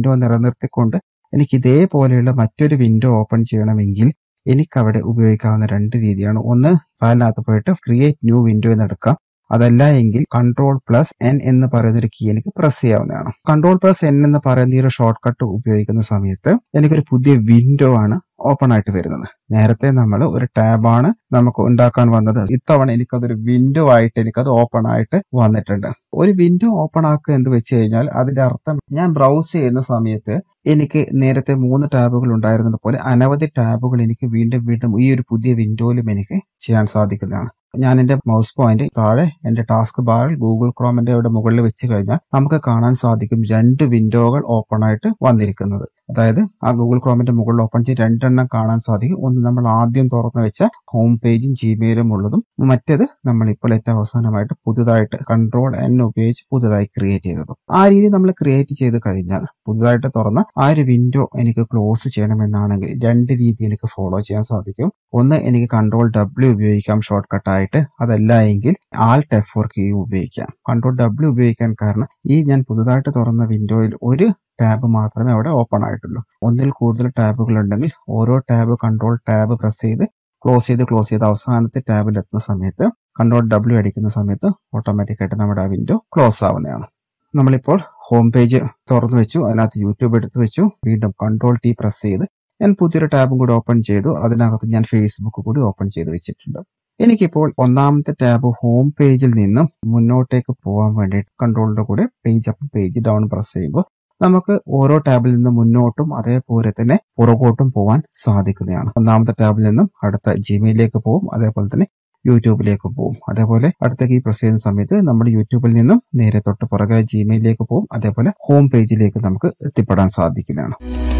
window നിലനിർത്തിക്കൊണ്ട് എനിക്ക് ഇതേപോലെയുള്ള മറ്റൊരു വിൻഡോ ഓപ്പൺ ചെയ്യണമെങ്കിൽ എനിക്കവിടെ ഉപയോഗിക്കാവുന്ന രണ്ട് രീതിയാണ് ഒന്ന് ഫയലിനകത്ത് പോയിട്ട് ക്രിയേറ്റ് ന്യൂ വിൻഡോ എന്ന് എടുക്കാം അതല്ല എങ്കിൽ കൺട്രോൾ പ്ലസ് എൻ എന്ന് പറയുന്ന ഒരു കീ എനിക്ക് പ്രസ് ചെയ്യാവുന്നതാണ് കൺട്രോൾ പ്ലസ് എൻ എന്ന് പറയുന്ന ഈ ഒരു ഷോർട്ട് കട്ട് ഉപയോഗിക്കുന്ന സമയത്ത് എനിക്കൊരു പുതിയ വിൻഡോ ആണ് ഓപ്പൺ ആയിട്ട് വരുന്നത് നേരത്തെ നമ്മൾ ഒരു ടാബാണ് നമുക്ക് ഉണ്ടാക്കാൻ വന്നത് ഇത്തവണ എനിക്കതൊരു വിൻഡോ ആയിട്ട് എനിക്കത് ഓപ്പൺ ആയിട്ട് വന്നിട്ടുണ്ട് ഒരു വിൻഡോ ഓപ്പൺ ആക്കുക എന്ന് വെച്ച് കഴിഞ്ഞാൽ അതിന്റെ അർത്ഥം ഞാൻ ബ്രൗസ് ചെയ്യുന്ന സമയത്ത് എനിക്ക് നേരത്തെ മൂന്ന് ടാബുകൾ ഉണ്ടായിരുന്നത് പോലെ അനവധി ടാബുകൾ എനിക്ക് വീണ്ടും വീണ്ടും ഈ ഒരു പുതിയ വിൻഡോയിലും എനിക്ക് ചെയ്യാൻ സാധിക്കുന്നതാണ് ഞാൻ എന്റെ മൗസ് പോയിന്റ് താഴെ എന്റെ ടാസ്ക് ബാറിൽ ഗൂഗിൾ ക്രോമിന്റെ അവിടെ മുകളിൽ വെച്ച് കഴിഞ്ഞാൽ നമുക്ക് കാണാൻ സാധിക്കും രണ്ട് വിൻഡോകൾ ഓപ്പൺ ആയിട്ട് വന്നിരിക്കുന്നത് അതായത് ആ ഗൂഗിൾ ക്രോമിന്റെ മുകളിൽ ഓപ്പൺ ചെയ്ത് രണ്ടെണ്ണം കാണാൻ സാധിക്കും ഒന്ന് നമ്മൾ ആദ്യം തുറന്നു വെച്ച ഹോം പേജും ജിമെയിലും ഉള്ളതും മറ്റേത് നമ്മൾ ഇപ്പോൾ ഏറ്റവും അവസാനമായിട്ട് പുതുതായിട്ട് കൺട്രോൾ എൻ ഉപയോഗിച്ച് പുതുതായി ക്രിയേറ്റ് ചെയ്തതും ആ രീതി നമ്മൾ ക്രിയേറ്റ് ചെയ്ത് കഴിഞ്ഞാൽ പുതുതായിട്ട് തുറന്ന ആ ഒരു വിൻഡോ എനിക്ക് ക്ലോസ് ചെയ്യണമെന്നാണെങ്കിൽ രണ്ട് രീതി എനിക്ക് ഫോളോ ചെയ്യാൻ സാധിക്കും ഒന്ന് എനിക്ക് കൺട്രോൾ ഡബ്ല്യു ഉപയോഗിക്കാം ഷോർട്ട് കട്ട് ആയിട്ട് അതല്ല എങ്കിൽ ആൾട്ട് എഫ് ഫോർ കീ ഉപയോഗിക്കാം കൺട്രോൾ ഡബ്ല്യു ഉപയോഗിക്കാൻ കാരണം ഈ ഞാൻ പുതുതായിട്ട് തുറന്ന വിൻഡോയിൽ ഒരു ടാബ് മാത്രമേ അവിടെ ഓപ്പൺ ആയിട്ടുള്ളൂ ഒന്നിൽ കൂടുതൽ ടാബുകൾ ഉണ്ടെങ്കിൽ ഓരോ ടാബ് കൺട്രോൾ ടാബ് പ്രസ് ചെയ്ത് ക്ലോസ് ചെയ്ത് ക്ലോസ് ചെയ്ത് അവസാനത്തെ ടാബിൽ എത്തുന്ന സമയത്ത് കൺട്രോൾ ഡബ്ല്യു അടിക്കുന്ന സമയത്ത് ഓട്ടോമാറ്റിക് ആയിട്ട് നമ്മുടെ ആ വിൻഡോ ക്ലോസ് ആവുന്നതാണ് നമ്മളിപ്പോൾ ഹോം പേജ് തുറന്നു വെച്ചു അതിനകത്ത് യൂട്യൂബ് എടുത്തു വെച്ചു വീണ്ടും കൺട്രോൾ ടി പ്രസ് ചെയ്ത് ഞാൻ പുതിയൊരു ടാബും കൂടി ഓപ്പൺ ചെയ്തു അതിനകത്ത് ഞാൻ ഫേസ്ബുക്ക് കൂടി ഓപ്പൺ ചെയ്ത് വെച്ചിട്ടുണ്ട് എനിക്കിപ്പോൾ ഒന്നാമത്തെ ടാബ് ഹോം പേജിൽ നിന്നും മുന്നോട്ടേക്ക് പോകാൻ വേണ്ടിയിട്ട് കൺട്രോളിന്റെ കൂടെ page up page down press ചെയ്യുമ്പോൾ നമുക്ക് ഓരോ ടാബിൽ നിന്നും മുന്നോട്ടും അതേപോലെ തന്നെ പുറകോട്ടും പോകാൻ സാധിക്കുന്നതാണ് ഒന്നാമത്തെ ടാബിൽ നിന്നും അടുത്ത ജിമെയിലേക്ക് പോകും അതേപോലെ തന്നെ യൂട്യൂബിലേക്ക് പോകും അതേപോലെ അടുത്ത കീ പ്രസ് ചെയ്യുന്ന സമയത്ത് നമ്മൾ യൂട്യൂബിൽ നിന്നും നേരെ തൊട്ട് പുറകെ ജിമെയിലേക്ക് പോകും അതേപോലെ ഹോം പേജിലേക്ക് നമുക്ക് എത്തിപ്പെടാൻ സാധിക്കുന്നതാണ്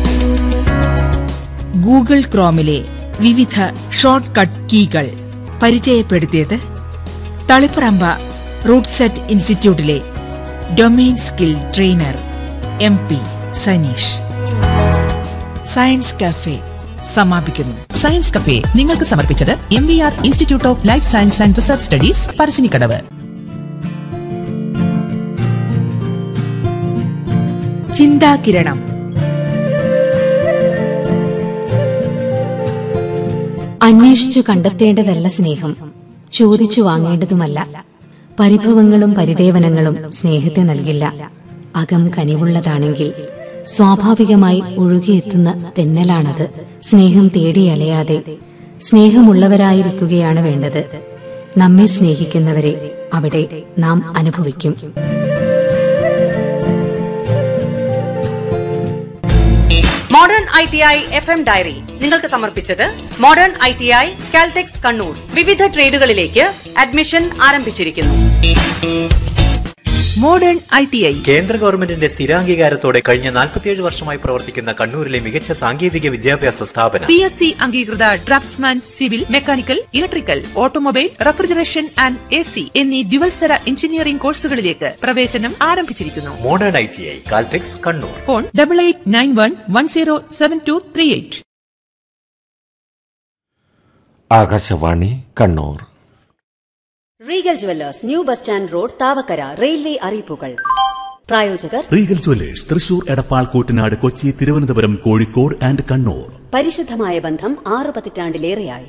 ഗൂഗിൾ ക്രോമിലെ വിവിധ ഷോർട്ട് കട്ട് കീകൾ പരിചയപ്പെടുത്തിയത് തളിപ്പറമ്പ റൂട്ട് സെറ്റ് ഇൻസ്റ്റിറ്റ്യൂട്ടിലെ domain skill trainer M P Saneesh science cafe സമാപിക്കുന്നു സയൻസ് കഫേ നിങ്ങൾക്ക് സമർപ്പിച്ചത് M V R institute of life science and research studies Parassinikadavu ചിന്താകിരണം അന്വേഷിച്ചു കണ്ടെത്തേണ്ടതല്ല സ്നേഹം ചോദിച്ചു വാങ്ങേണ്ടതുമല്ല പരിഭവങ്ങളും പരിദേവനങ്ങളും സ്നേഹത്തെ നൽകില്ല അകം കനിവുള്ളതാണെങ്കിൽ സ്വാഭാവികമായി ഒഴുകിയെത്തുന്ന തെന്നലാണത് സ്നേഹം തേടി അലയാതെ സ്നേഹമുള്ളവരായിരിക്കുകയാണ് വേണ്ടത് നമ്മെ സ്നേഹിക്കുന്നവരെ അവിടെ നാം അനുഭവിക്കും modern I T I F M diary നിങ്ങൾക്ക് സമർപ്പിച്ചത് modern I T I Caltex Kannur വിവിധ ട്രേഡുകളിലേക്ക് അഡ്മിഷൻ ആരംഭിച്ചിരിക്കുന്നു മോഡേൺ ഐ ടി ഐ കേന്ദ്ര ഗവൺമെന്റിന്റെ സ്ഥിരാംഗീകാരത്തോടെ കഴിഞ്ഞ 47 വർഷമായി പ്രവർത്തിക്കുന്ന കണ്ണൂരിലെ മികച്ച സാങ്കേതിക വിദ്യാഭ്യാസ സ്ഥാപനം പി എസ് സി അംഗീകൃത draftsman civil mechanical electrical automobile refrigeration and A C എന്നീ ഡ്യുവൽസര എഞ്ചിനീയറിംഗ് കോഴ്സുകളിലേക്ക് പ്രവേശനം ആരംഭിച്ചിരിക്കുന്നു modern I T I Caltex Kannur phone double eight nine one one zero seven two three eight Akashvani Kannur Regal jewellers new bus stand road Thavakkara railway അറിയിപ്പുകൾ പ്രായോജകർ Regal jewellers Thrissur Edappal Kuttanad Kochi Thiruvananthapuram Kozhikode and Kannur പരിശുദ്ധമായ ബന്ധം ആറു പതിറ്റാണ്ടിലേറെയായി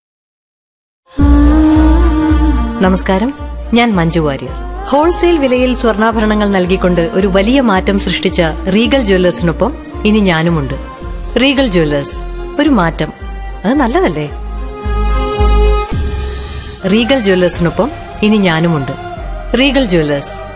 നമസ്കാരം ഞാൻ മഞ്ജു വാര്യർ ഹോൾസെയിൽ വിലയിൽ സ്വർണ്ണാഭരണങ്ങൾ നൽകിക്കൊണ്ട് ഒരു വലിയ മാറ്റം സൃഷ്ടിച്ച റീഗൽ ജ്വല്ലേഴ്സിനൊപ്പം ഇനി ഞാനുമുണ്ട് റീഗൽ ജ്വല്ലേഴ്സ് ഒരു മാറ്റം അത് നല്ലതല്ലേ റീഗൽ ജ്വല്ലേഴ്സിനൊപ്പം ഇനി ഞാനുമുണ്ട് റീഗൽ ജ്വല്ലേഴ്സ്